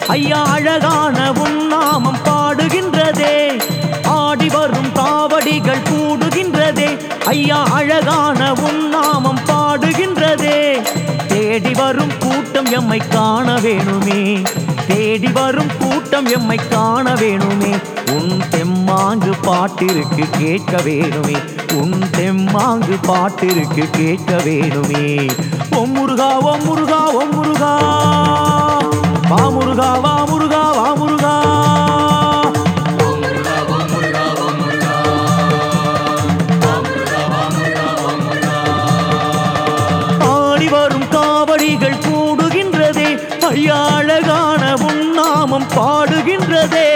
ஐயா அழகான உன் நாமம் பாடுகின்றதே ஆடி வரும் காவடிகள் கூடுகின்றதே ஐயா அழகான உன் நாமம் பாடுகின்றதே தேடி வரும் கூட்டம் எம்மை காண வேணுமே தேடி வரும் கூட்டம் எம்மை காண வேணுமே உன் தெம்மாங்கு பாட்டிற்கு கேட்க வேணுமே உன் தெம்மாங்கு பாட்டிற்கு கேட்க வேணுமே ஓ முருகா ஓ முருகா ஓ முருகா வா முருகா வா முருகா வா முருகா ஆடி வரும் காவடிகள் கூடுகின்றதே ஐயா அழகான உன் நாமம் பாடுகின்றதே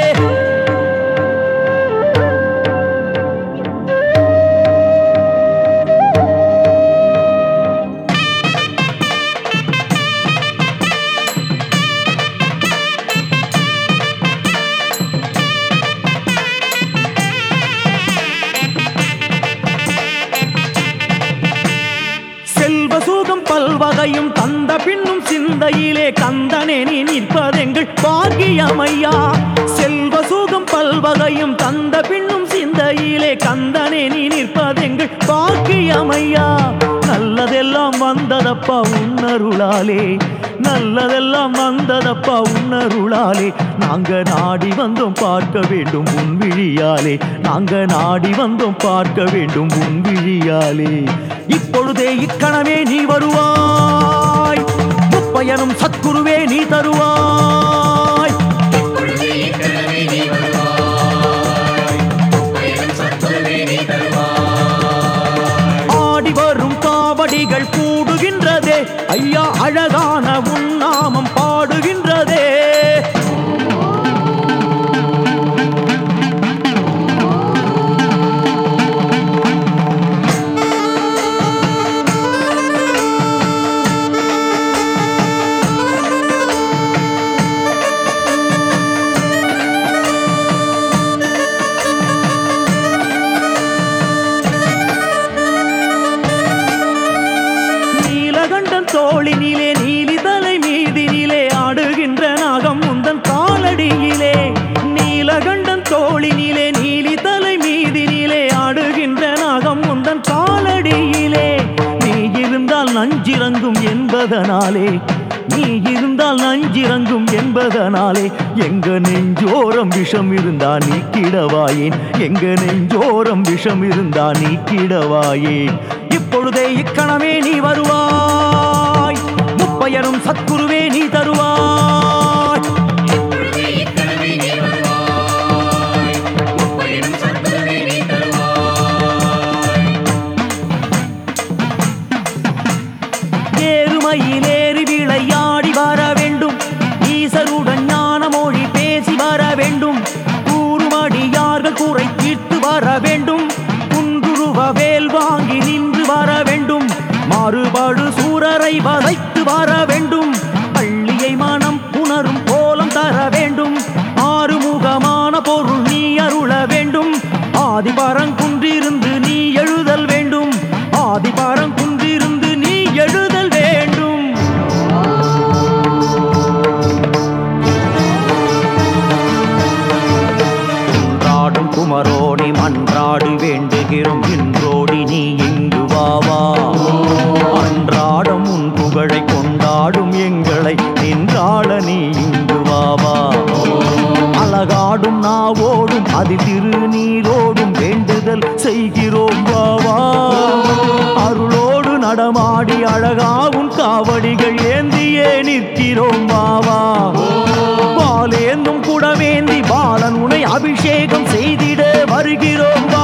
செல்வ சுகம் பல்வகையும் தந்த பின்னும் சிந்தையிலே கந்தனே நீ நிற்பதெங்கள் பாக்கியமையா செல்வ சுகம் பல்வகையும் தந்த பின்னும் சிந்தையிலே கந்தனே நீ நிற்பதெங்கள் பாக்கியமையா நல்லதெல்லாம் வந்ததப்பா உன்னருளாலே நல்லதெல்லாம் வந்ததப்பா உன்னருளாலே நாங்க நாடி வந்தோம் பார்க்க வேண்டும் உன் விழியாலே நாங்க நாடி வந்தோம் பார்க்க வேண்டும் உன் விழியாலே இப்பொழுதே இக்கணமே நீ வருவாய் முப்பயனும் சத்குருவே நீ தருவாய் இப்பொழுது இக்கணமே நீ வருவாய் பயணம் சத்துருவே நீ தருவாய் ஆடி வரும் காவடிகள் கூடுகின்றதே ஐயா அழகான உன் நாமம் பாடுகின்றதே நீலகண்டன் தோளினிலே நீலி தலை மீதினிலே ஆடுகின்ற நாகம் முந்தன் காலடியிலே நீலகண்டன் தோளினிலே நீலி தலை மீதினிலே ஆடுகின்ற நாகம் முந்தன் காலடியிலே நீ இருந்தால் நஞ்சிறங்கும் என்பதனாலே நீ இருந்தால் நஞ்சிறங்கும் என்பதனாலே எங்க நெஞ்சோரம் விஷம் இருந்தா நீக்கிடவாயேன் எங்க நெஞ்சோரம் விஷம் இருந்தா நீக்கிடவாயேன் இப்பொழுதே இக்கணமே நீ வருவாய் முப்பயரும் சத்குருவே நீ தருவாய் இப்பொழுது இக்கணமே நீ வருவாய் பயணம் சத்துருவே நீ தருவாய் ஏறுமையிலேறி விளையாடி வர வேண்டும் ஈசருடன் ஞான மொழி பேசி வர வேண்டும் கூறுமடியார்கள் குறை தீர்த்து வர வேண்டும் குன்றுருவ வேல் வாங்கி நின்று வர வேண்டும் மாறுபாடு சூரரை வதைத்து வர வேண்டும் பள்ளியை மனம் புணரும் கோலம் தர வேண்டும் ஆறுமுகமான பொருள் நீ அருள வேண்டும் ஆதிபரங்குன்றிருந்து நீ எழுதல் வேண்டும் ஆதிபரங்குன்றிருந்து நீ எழுதல் வேண்டும் குன்றாடும் குமரோனி மன்றாடு வேண்டுகிறோம் இன்றோடி நீ இங்கு வாவா அன்றாடம் உன் புகழை கொண்டாடும் எங்களை நின்றாட நீ இங்கு வாவா அழகாடும் நாவோடும் அதி திருநீரோடும் வேண்டுதல் செய்கிறோம் வாவா அருளோடு நடமாடி அழகாவும் காவடிகள் ஏந்தியே நிற்கிறோம் வாவா பாலேந்தும் குடவேந்தி பாலன் உனை அபிஷேகம் செய்திட வருகிறோம் வா